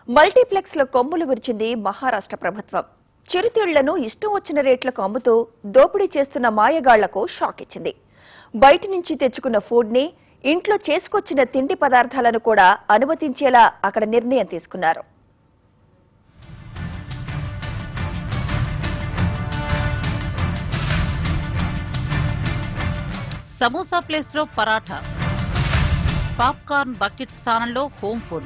multiplex లో కొమ్ములు విరిచింది మహారాష్ట్ర ప్రభుత్వం చిరుతిళ్లను ఇష్టం వచ్చిన రేట్లకు అమ్ముతూ దోపిడీ చేస్తున్న మాయగాళ్లకు షాక్ ఇచ్చింది బయట నుంచి తెచ్చుకున్న ఫుడ్ ని ఇంట్లో చేసుకొచ్చిన తిండి పదార్థాలను కూడా అనుమతించేలా అక్కడ నిర్ణయం తీసుకున్నారు సమోసా ప్లేస్ లో పరాఠా పాప్కార్న్ బకెట్ స్థానంలో హోమ్ ఫుడ్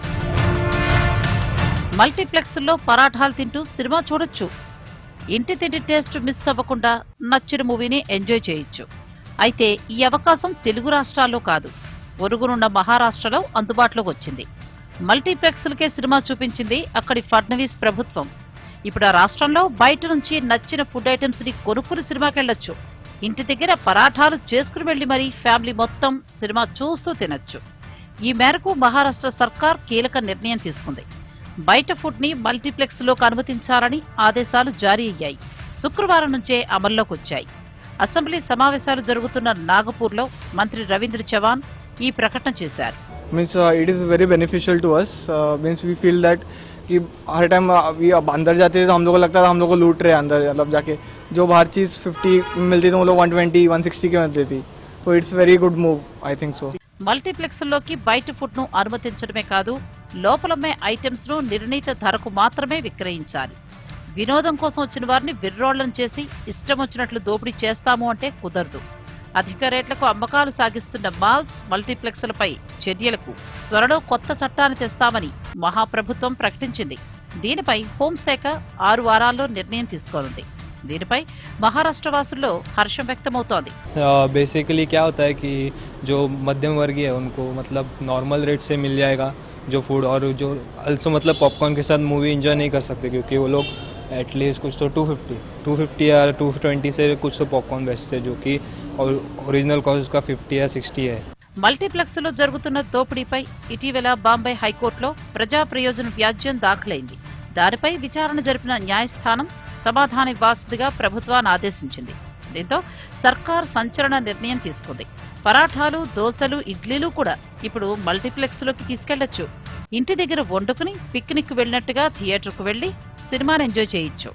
మల్టీప్లెక్స్ లో పరాఠాలు తింటూ సినిమా చూడొచ్చు ఇంటి తిండి టేస్ట్ మిస్ అవ్వకుండా నచ్చిన మూవీని ఎంజాయ్ చేయొచ్చు అయితే ఈ అవకాశం తెలుగు రాష్ట్రాల్లో కాదు ఒరుగునున్న మహారాష్ట్రలో అందుబాటులోకి వచ్చింది మల్టీప్లెక్స్లకే సినిమా చూపించింది అక్కడి ఫడ్నవీస్ ప్రభుత్వం ఇప్పుడు ఆ రాష్ట్రంలో బయట నుంచి నచ్చిన ఫుడ్ ఐటమ్స్ ని కొనుక్కుని సినిమాకెళ్లొచ్చు ఇంటి దగ్గర పరాఠాలు చేసుకుని వెళ్లి మరీ ఫ్యామిలీ మొత్తం సినిమా చూస్తూ తినొచ్చు ఈ మేరకు మహారాష్ట్ర సర్కార్ కీలక నిర్ణయం తీసుకుంది బయట ఫుడ్ ని మల్టీప్లెక్స్ లోకి అనుమతించాలని ఆదేశాలు జారీ అయ్యాయి శుక్రవారం నుంచే అమల్లోకి వచ్చాయి అసెంబ్లీ సమావేశాలు జరుగుతున్న నాగపూర్లో మంత్రి రవీంద్ర చవాన్ ఈ ప్రకటన చేశారు means uh, it is very beneficial to us uh, means we feel that कि हर टाइम we अब अंदर जाते थे तो हम लोग को लगता था हम लोग को लूट रहे हैं अंदर मतलब जाके जो बाहर चीज 50 में मिलती थी वो लोग 120 160 की मिलती थी तो it's very good move I think so మల్టీప్లెక్స్లోకి బయట ఫుడ్ ను అనుమతించడమే కాదు లోపలమ్మే ఐటమ్స్ ను నిర్ణీత ధరకు మాత్రమే విక్రయించాలి వినోదం కోసం వచ్చిన వారిని విర్రోళ్లం చేసి ఇష్టం వచ్చినట్లు దోపిడీ చేస్తాము అంటే కుదరదు అధిక రేట్లకు అమ్మకాలు సాగిస్తున్న మాల్స్ మల్టీప్లెక్స్లపై చర్యలకు త్వరలో కొత్త చట్టాన్ని తెస్తామని మహాప్రభుత్వం ప్రకటించింది దీనిపై హోంశాఖ ఆరు వారాల్లో నిర్ణయం తీసుకోనుంది దీనిపై మహారాష్ట్ర వాసుల్లో హర్షం వ్యక్తమవుతోంది बेसिकली क्या होता है कि जो मध्यम वर्गीय है उनको मतलब नॉर्मल रेट से मिल जाएगा जो फूड और जो अल्सो मतलब पॉपकॉर्न के साथ मूवी एंजॉय नहीं कर सकते क्योंकि वो लोग एटलीस्ट कुछ तो 250 250 या 220 से कुछ तो पॉपकॉर्न बेचते हैं जो कि और ओरिजिनल कॉस्ट उसका 50 या 60 है మల్టీప్లెక్స్ లో జరుగుతున్న దోపిడీపై ఇటీవల బాంబే హైకోర్టులో ప్రజా ప్రయోజన వ్యాజ్యం దాఖలైంది దానిపై విచారణ జరిపిన న్యాయస్థానం సమాధానం ఇవ్వాల్సిందిగా ప్రభుత్వాన్ని ఆదేశించింది దీంతో సర్కార్ సంచలన నిర్ణయం తీసుకుంది పరాఠాలు దోశలు ఇడ్లీలు కూడా ఇప్పుడు మల్టీప్లెక్స్ లోకి తీసుకెళ్లొచ్చు ఇంటి దగ్గర వండుకుని పిక్నిక్ వెళ్ళినట్టుగా థియేటర్కు వెళ్లి సినిమాను ఎంజాయ్ చేయొచ్చు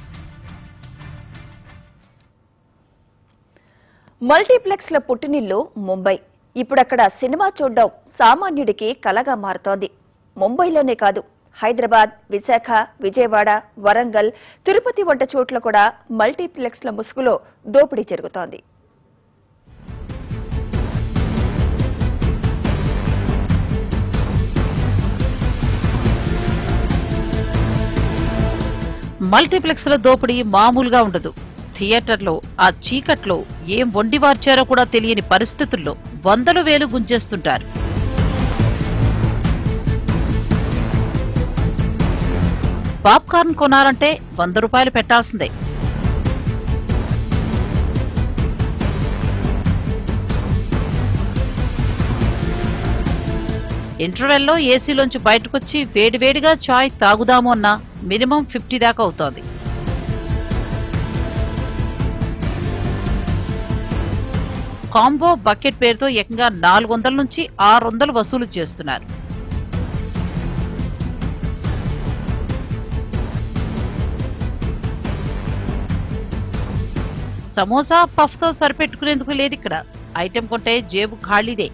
మల్టీప్లెక్స్ ల పుట్టినిల్లు ముంబై ఇప్పుడక్కడ సినిమా చూడడం సామాన్యుడికి కలగా మారుతోంది ముంబైలోనే కాదు హైదరాబాద్ విశాఖ విజయవాడ వరంగల్ తిరుపతి వంట చోట్ల కూడా మల్టీప్లెక్స్ల ముసుగులో దోపిడీ జరుగుతోంది మల్టీప్లెక్స్ లో దోపిడీ మామూలుగా ఉండదు థియేటర్లో ఆ చీకట్లో ఏం వండి వార్చారో కూడా తెలియని పరిస్థితుల్లో వందలు వేలు గుంజేస్తుంటారు పాప్కార్న్ కొనాలంటే వంద రూపాయలు పెట్టాల్సిందే ఇంటర్వెల్లో ఏసీలోంచి బయటకొచ్చి వేడివేడిగా చాయ్ తాగుదాము అన్నా మినిమం ఫిఫ్టీ దాకా అవుతోంది కాంబో బకెట్ పేరుతో ఏకంగా నాలుగు వందల నుంచి ఆరు వందలు వసూలు చేస్తున్నారు సమోసా పఫ్ తో సరిపెట్టుకునేందుకు లేదు ఇక్కడ ఐటెం కొంటే జేబు ఖాళీదే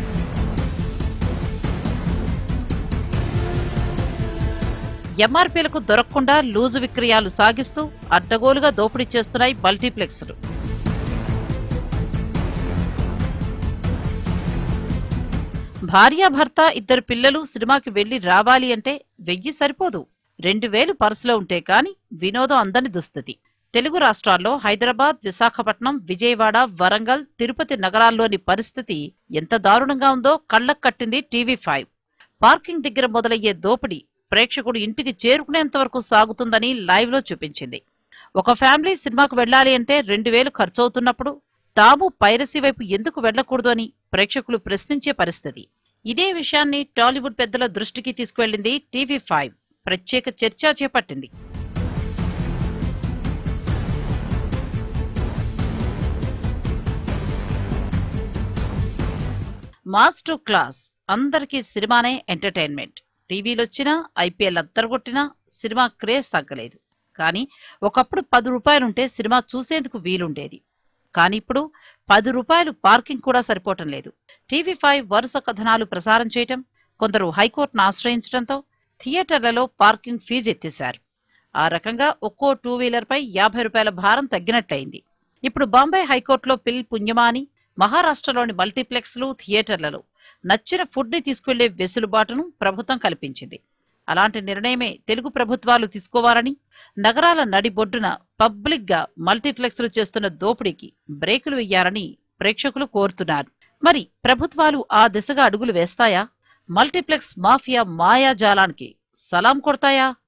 ఎంఆర్పీలకు దొరకకుండా లూజు విక్రయాలు సాగిస్తూ అడ్డగోలుగా దోపిడీ చేస్తున్నాయి మల్టీప్లెక్స్లు భార్యాభర్త ఇద్దరు పిల్లలు సినిమాకి వెళ్లి రావాలి అంటే వెయ్యి సరిపోదు రెండు వేలు పర్సులో ఉంటే కాని వినోదం అందని దుస్థితి తెలుగు రాష్ట్రాల్లో హైదరాబాద్ విశాఖపట్నం విజయవాడ వరంగల్ తిరుపతి నగరాల్లోని పరిస్థితి ఎంత దారుణంగా ఉందో కళ్లకు కట్టింది టీవీ ఫైవ్ పార్కింగ్ దగ్గర మొదలయ్యే దోపిడీ ప్రేక్షకుడు ఇంటికి చేరుకునేంత వరకు సాగుతుందని లైవ్ లో చూపించింది ఒక ఫ్యామిలీ సినిమాకు వెళ్ళాలి అంటే రెండు వేలు ఖర్చవుతున్నప్పుడు తాము పైరసీ వైపు ఎందుకు వెళ్లకూడదు అని ప్రేక్షకులు ప్రశ్నించే పరిస్థితి ఇదే విషయాన్ని టాలీవుడ్ పెద్దల దృష్టికి తీసుకువెళ్లింది టీవీ ఫైవ్ ప్రత్యేక చర్చ చేపట్టింది మాస్ టు క్లాస్ అందరికీ సినిమానే ఎంటర్టైన్మెంట్ టీవీలొచ్చినా ఐపీఎల్ అద్దరగొట్టినా సినిమా క్రేజ్ తగ్గలేదు కానీ ఒకప్పుడు పది రూపాయలుంటే సినిమా చూసేందుకు వీలుండేది కానీ ఇప్పుడు పది రూపాయలు పార్కింగ్ కూడా సరిపోవటం లేదు టీవీ ఫైవ్ వరుస కథనాలు ప్రసారం చేయటం కొందరు హైకోర్టును ఆశ్రయించడంతో థియేటర్లలో పార్కింగ్ ఫీజు ఎత్తేశారు ఆ రకంగా ఒక్కో టూ వీలర్పై యాభై రూపాయల భారం తగ్గినట్టయింది ఇప్పుడు బాంబే హైకోర్టులో పిల్ పుణ్యమాని మహారాష్ట్రలోని మల్టీప్లెక్స్లు థియేటర్లలో నచ్చిన ఫుడ్ని తీసుకెళ్లే వెసులుబాటును ప్రభుత్వం కల్పించింది అలాంటి నిర్ణయమే తెలుగు ప్రభుత్వాలు తీసుకోవాలని నగరాల నడిబొడ్డున పబ్లిక్ గా మల్టీప్లెక్స్లు చేస్తున్న దోపిడీకి బ్రేకులు వెయ్యాలని ప్రేక్షకులు కోరుతున్నారు మరి ప్రభుత్వాలు ఆ దిశగా అడుగులు వేస్తాయా మల్టీప్లెక్స్ మాఫియా మాయాజాలానికి సలాం కొడతాయా